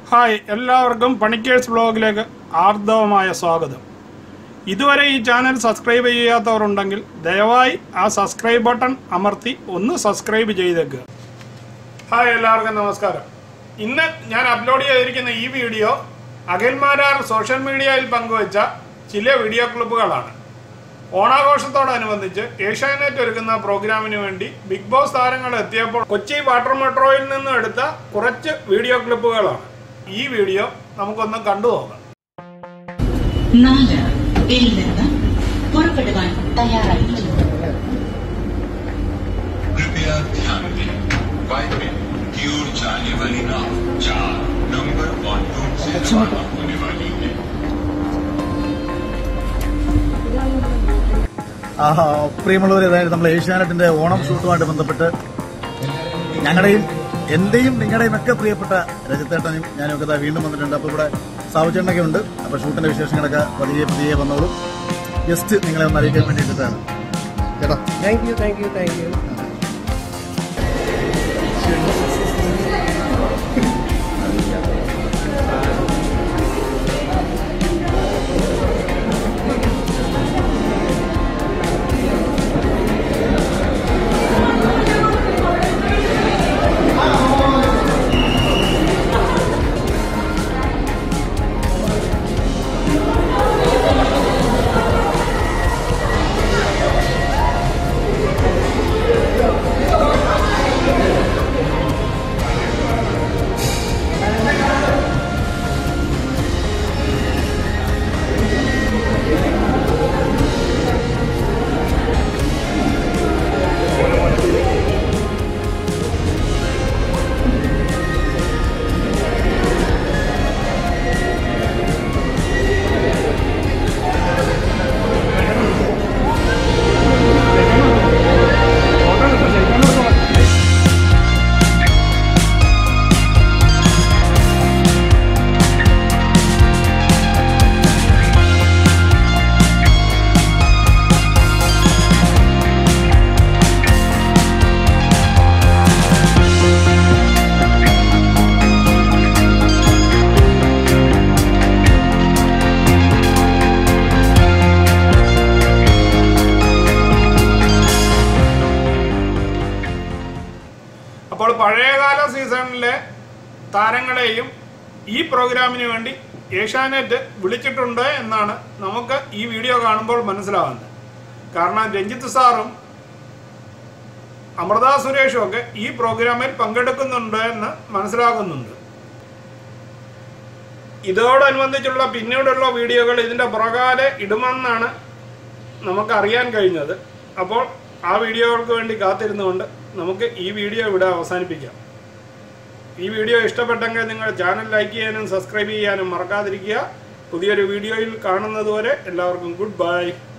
hi എല്ലാവർക്കും പണിക്കേഴ്സ് ബ്ലോഗിലേക്ക് ആർദ്രവമായ സ്വാഗതം ഇതുവരെ ഈ ചാനൽ സബ്സ്ക്രൈബ് ചെയ്യാത്തവരുണ്ടെങ്കിൽ ദയവായി ആ സബ്സ്ക്രൈബ് ബട്ടൺ അമർത്തി ഒന്ന് സബ്സ്ക്രൈബ് ചെയ്തേക്കുക ഹായ് എല്ലാവർക്കും നമസ്കാരം ഇന്ന് ഞാൻ അപ്ലോഡ് ചെയ്തിരിക്കുന്ന ഈ വീഡിയോ അഖിൽമാരാർ സോഷ്യൽ മീഡിയയിൽ പങ്കുവച്ച ചില വീഡിയോ ക്ലിപ്പുകളാണ് ഓണാഘോഷത്തോടനുബന്ധിച്ച് ഏഷ്യാനെറ്റ് ഒരുക്കുന്ന പ്രോഗ്രാമിന് വേണ്ടി ബിഗ് ബോസ് താരങ്ങൾ എത്തിയപ്പോൾ കൊച്ചി വാട്ടർ മെട്രോയിൽ നിന്നും എടുത്ത കുറച്ച് വീഡിയോ ക്ലിപ്പുകളാണ് ഈ വീഡിയോ നമുക്കൊന്ന് കണ്ടു നോക്കാം നാല് ിൽ നിന്ന് പുറപ്പെടുവാൻ തയ്യാറായിരിക്കും कृपया ध्यान दें वाइपिन की ओर जाने वाली नाव चार नंबर वन रूट से रवाना होने वाली है ആഹാ, പ്രിയമുള്ളവരെ അതായത് നമ്മൾ ഏഷ്യാനെറ്റിന്റെ ഓണം ഷൂട്ടുമായിട്ട് ബന്ധപ്പെട്ട് ഞങ്ങളുടെയും എന്റെയും നിങ്ങളുടെയും ഒക്കെ പ്രിയപ്പെട്ട രജത്തേട്ടനും ഞാനും ഒക്കെ ദാ വീണ്ടും വന്നിട്ടുണ്ട് അപ്പോൾ ഇവിടെ സാവുചേട്ടനൊക്കെ ഉണ്ട് അപ്പോൾ ഷൂട്ടിന്റെ വിശേഷങ്ങളൊക്കെ പതിയെ പതിയെ വന്നോളൂ ജസ്റ്റ് നിങ്ങളെ ഒന്ന് അറിയിക്കാൻ വേണ്ടിയിട്ടാണ് കേട്ടോ thank you thank you thank you അപ്പോൾ പഴയകാല സീസണിലെ താരങ്ങളെയും ഈ പ്രോഗ്രാമിന് വേണ്ടി ഏഷ്യാനെറ്റ് വിളിച്ചിട്ടുണ്ട് എന്നാണ് നമുക്ക് ഈ വീഡിയോ കാണുമ്പോൾ മനസ്സിലാവുന്നത് കാരണം രഞ്ജിത്ത് സാറും അമൃത സുരേഷും ഒക്കെ ഈ പ്രോഗ്രാമിൽ പങ്കെടുക്കുന്നുണ്ട് എന്ന് മനസ്സിലാകുന്നുണ്ട് ഇതോടനുബന്ധിച്ചുള്ള പിന്നീടുള്ള വീഡിയോകൾ ഇതിൻ്റെ പുറകാലെ ഇടുമെന്നാണ് നമുക്ക് അറിയാൻ കഴിഞ്ഞത് അപ്പോൾ ആ വീഡിയോകൾക്ക് വേണ്ടി കാത്തിരുന്നുകൊണ്ട് നമുക്ക് ഈ വീഡിയോ ഇവിടെ അവസാനിപ്പിക്കാം ഈ വീഡിയോ ഇഷ്ടപ്പെട്ടെങ്കിൽ നിങ്ങൾ ചാനൽ ലൈക്ക് ചെയ്യാനും സബ്സ്ക്രൈബ് ചെയ്യാനും മറക്കാതിരിക്കുക പുതിയൊരു വീഡിയോയിൽ കാണുന്നതുവരെ എല്ലാവർക്കും ഗുഡ് ബൈ